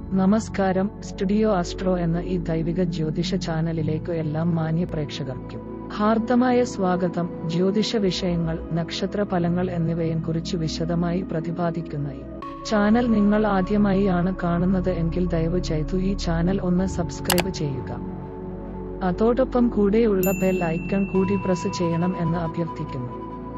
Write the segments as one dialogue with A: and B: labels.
A: നമസ്കാരം studio astro എന്ന ഈ ദൈവിക ജ്യോതിഷ ചാനലിലേക്ക് എല്ലാം മാന്യ പ്രേക്ഷകർക്കും ഹാർദമായ സ്വാഗതം ജ്യോതിഷ വിഷയങ്ങൾ നക്ഷത്ര ഫലങ്ങൾ എന്നിവയും കുറിച്ച് വിശദമായി പ്രതിപാദിക്കുന്ന ഈ ചാനൽ നിങ്ങൾ ആദ്യമായി ആണ് കാണുന്നത് എങ്കിൽ ദയവ് ചെയ്തു ഈ ചാനൽ ഒന്ന് സബ്സ്ക്രൈബ് ചെയ്യുക അതോടൊപ്പം കൂടെയുള്ള ബെൽ ഐക്കൺ കൂടി പ്രസ് ചെയ്യണം എന്ന് അഭ്യർത്ഥിക്കുന്നു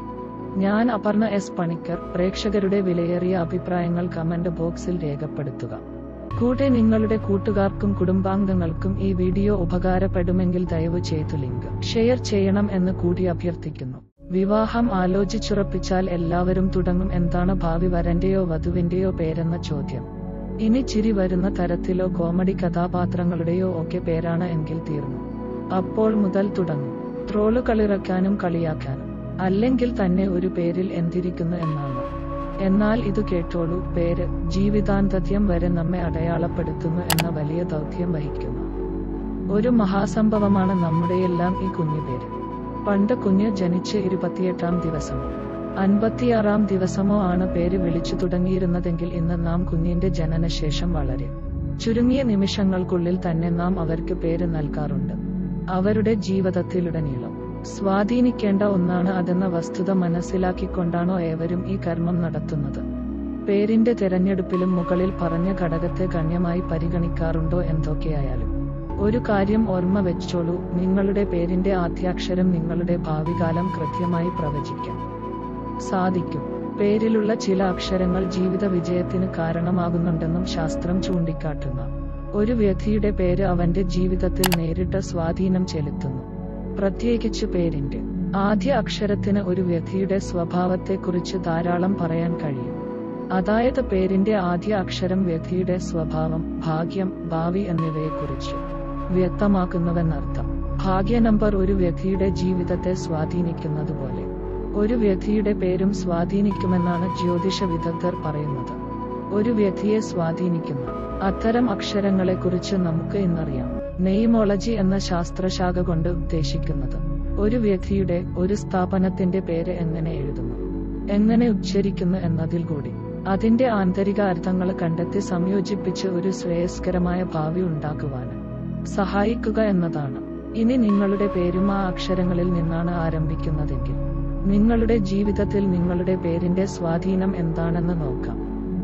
A: ഞാൻ അപർണ എസ് പണിക്കർ പ്രേക്ഷകരുടെ വിലയേറിയ അഭിപ്രായങ്ങൾ കമന്റ് ബോക്സിൽ രേഖപ്പെടുത്തുക കൂടെ നിങ്ങളുടെ കൂട്ടുകാർക്കും കുടുംബാംഗങ്ങൾക്കും ഈ വീഡിയോ ഉപകാരപ്പെടുമെങ്കിൽ ദയവ് ചെയ്തു ലിങ്ക് ഷെയർ ചെയ്യണം എന്ന് കൂടി അഭ്യർത്ഥിക്കുന്നു വിവാഹം ആലോചിച്ചുറപ്പിച്ചാൽ എല്ലാവരും തുടങ്ങും എന്താണ് ഭാവി വരന്റെയോ വധുവിന്റെയോ പേരെന്ന ചോദ്യം ഇനി ചിരി വരുന്ന തരത്തിലോ കോമഡി കഥാപാത്രങ്ങളുടെയോ ഒക്കെ പേരാണ് എങ്കിൽ തീർന്നു അപ്പോൾ മുതൽ തുടങ്ങും ട്രോളുകളിറക്കാനും കളിയാക്കാനും അല്ലെങ്കിൽ തന്നെ ഒരു പേരിൽ എന്തിരിക്കുന്നു എന്നാണ് എന്നാൽ ഇത് കേട്ടോളൂ പേര് ജീവിതാന്തത്യം വരെ നമ്മെ അടയാളപ്പെടുത്തുന്നു എന്ന വലിയ ദൗത്യം വഹിക്കുന്നു ഒരു മഹാസംഭവമാണ് നമ്മുടെയെല്ലാം ഈ കുഞ്ഞുപേര് പണ്ട് കുഞ്ഞ് ജനിച്ച് ഇരുപത്തിയെട്ടാം ദിവസമോ അൻപത്തിയാറാം ദിവസമോ ആണ് പേര് വിളിച്ചു തുടങ്ങിയിരുന്നതെങ്കിൽ ഇന്ന് നാം കുഞ്ഞിന്റെ ജനനശേഷം വളരെ ചുരുങ്ങിയ നിമിഷങ്ങൾക്കുള്ളിൽ തന്നെ നാം അവർക്ക് പേര് നൽകാറുണ്ട് അവരുടെ ജീവിതത്തിലുടനീളം സ്വാധീനിക്കേണ്ട ഒന്നാണ് അതെന്ന വസ്തുത മനസ്സിലാക്കിക്കൊണ്ടാണോ ഏവരും ഈ കർമ്മം നടത്തുന്നത് പേരിന്റെ തിരഞ്ഞെടുപ്പിലും മുകളിൽ പറഞ്ഞ ഘടകത്തെ ഗണ്യമായി പരിഗണിക്കാറുണ്ടോ എന്തൊക്കെയായാലും ഒരു കാര്യം ഓർമ്മ വെച്ചോളൂ നിങ്ങളുടെ പേരിന്റെ ആദ്യാക്ഷരം നിങ്ങളുടെ ഭാവികാലം കൃത്യമായി പ്രവചിക്കാം സാധിക്കും പേരിലുള്ള ചില അക്ഷരങ്ങൾ ജീവിത വിജയത്തിന് കാരണമാകുന്നുണ്ടെന്നും ശാസ്ത്രം ചൂണ്ടിക്കാട്ടുന്ന ഒരു വ്യക്തിയുടെ പേര് അവന്റെ ജീവിതത്തിൽ നേരിട്ട സ്വാധീനം ചെലുത്തുന്നു പ്രത്യേകിച്ച് പേരിന്റെ ആദ്യ അക്ഷരത്തിന് ഒരു വ്യക്തിയുടെ സ്വഭാവത്തെക്കുറിച്ച് ധാരാളം പറയാൻ കഴിയും അതായത് പേരിന്റെ ആദ്യ അക്ഷരം വ്യക്തിയുടെ സ്വഭാവം ഭാഗ്യം ഭാവി എന്നിവയെക്കുറിച്ച് വ്യക്തമാക്കുന്നുവെന്നർത്ഥം ഭാഗ്യ നമ്പർ ഒരു വ്യക്തിയുടെ ജീവിതത്തെ സ്വാധീനിക്കുന്നതുപോലെ ഒരു വ്യക്തിയുടെ പേരും സ്വാധീനിക്കുമെന്നാണ് ജ്യോതിഷ വിദഗ്ധർ പറയുന്നത് ഒരു വ്യക്തിയെ സ്വാധീനിക്കുന്ന അത്തരം അക്ഷരങ്ങളെക്കുറിച്ച് നമുക്ക് ഇന്നറിയാം നെയ്മോളജി എന്ന ശാസ്ത്രശാഖ കൊണ്ട് ഉദ്ദേശിക്കുന്നത് ഒരു വ്യക്തിയുടെ ഒരു സ്ഥാപനത്തിന്റെ പേര് എങ്ങനെ എഴുതുന്നു എങ്ങനെ ഉച്ചരിക്കുന്നു എന്നതിൽ കൂടി അതിന്റെ ആന്തരിക അർത്ഥങ്ങൾ കണ്ടെത്തി സംയോജിപ്പിച്ച് ഒരു ശ്രേയസ്കരമായ ഭാവി ഉണ്ടാക്കുവാന് സഹായിക്കുക എന്നതാണ് ഇനി നിങ്ങളുടെ പേരും ആ അക്ഷരങ്ങളിൽ നിന്നാണ് ആരംഭിക്കുന്നതെങ്കിൽ നിങ്ങളുടെ ജീവിതത്തിൽ നിങ്ങളുടെ പേരിന്റെ സ്വാധീനം എന്താണെന്ന് നോക്കാം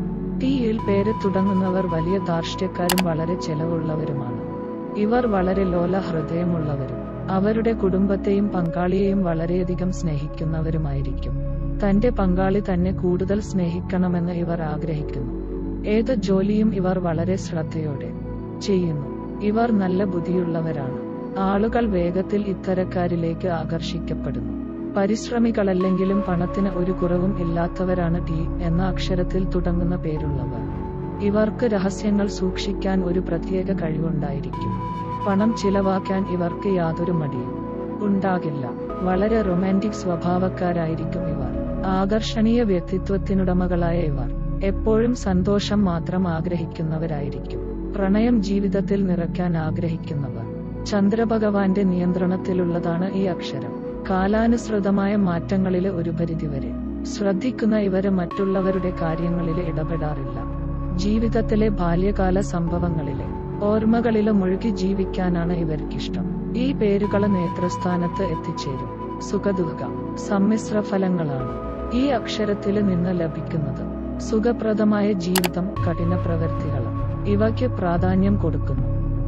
A: ടിയിൽ പേര് തുടങ്ങുന്നവർ വലിയ ധാർഷ്ട്യക്കാരും വളരെ ചെലവുള്ളവരുമാണ് ഇവർ വളരെ ലോല ഹൃദയമുള്ളവരും അവരുടെ കുടുംബത്തെയും പങ്കാളിയെയും വളരെയധികം സ്നേഹിക്കുന്നവരുമായിരിക്കും തന്റെ പങ്കാളി തന്നെ കൂടുതൽ സ്നേഹിക്കണമെന്ന് ഇവർ ആഗ്രഹിക്കുന്നു ഏത് ജോലിയും ഇവർ വളരെ ശ്രദ്ധയോടെ ചെയ്യുന്നു ഇവർ നല്ല ബുദ്ധിയുള്ളവരാണ് ആളുകൾ വേഗത്തിൽ ഇത്തരക്കാരിലേക്ക് ആകർഷിക്കപ്പെടുന്നു പരിശ്രമികളല്ലെങ്കിലും പണത്തിന് ഒരു കുറവും ഇല്ലാത്തവരാണ് ടി എന്ന അക്ഷരത്തിൽ തുടങ്ങുന്ന പേരുള്ളവർ ഇവർക്ക് രഹസ്യങ്ങൾ സൂക്ഷിക്കാൻ ഒരു പ്രത്യേക കഴിവുണ്ടായിരിക്കും പണം ചിലവാക്കാൻ ഇവർക്ക് യാതൊരു മടിയും ഉണ്ടാകില്ല വളരെ റൊമാൻറ്റിക് സ്വഭാവക്കാരായിരിക്കും ഇവർ ആകർഷണീയ വ്യക്തിത്വത്തിനുടമകളായ ഇവർ എപ്പോഴും സന്തോഷം മാത്രം ആഗ്രഹിക്കുന്നവരായിരിക്കും പ്രണയം ജീവിതത്തിൽ നിറയ്ക്കാൻ ആഗ്രഹിക്കുന്നവർ ചന്ദ്രഭഗവാന്റെ നിയന്ത്രണത്തിലുള്ളതാണ് ഈ അക്ഷരം കാലാനുസൃതമായ മാറ്റങ്ങളിലെ ഒരു പരിധിവരെ ശ്രദ്ധിക്കുന്ന ഇവര് മറ്റുള്ളവരുടെ കാര്യങ്ങളിൽ ഇടപെടാറില്ല ജീവിതത്തിലെ ബാല്യകാല സംഭവങ്ങളിലെ ഓർമ്മകളിലെ മുഴുകി ജീവിക്കാനാണ് ഇവർക്കിഷ്ടം ഈ പേരുകൾ നേതൃസ്ഥാനത്ത് എത്തിച്ചേരും സുഖദുഃഖ സമ്മിശ്ര ഫലങ്ങളാണ് ഈ അക്ഷരത്തിൽ നിന്ന് ലഭിക്കുന്നത് സുഖപ്രദമായ ജീവിതം കഠിന പ്രവൃത്തികളും ഇവയ്ക്ക് പ്രാധാന്യം കൊടുക്കുന്നു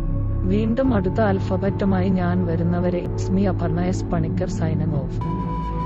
A: വീണ്ടും അടുത്ത അൽഫബറ്റുമായി ഞാൻ വരുന്നവരെ Ismi Aparna S Panicker signing of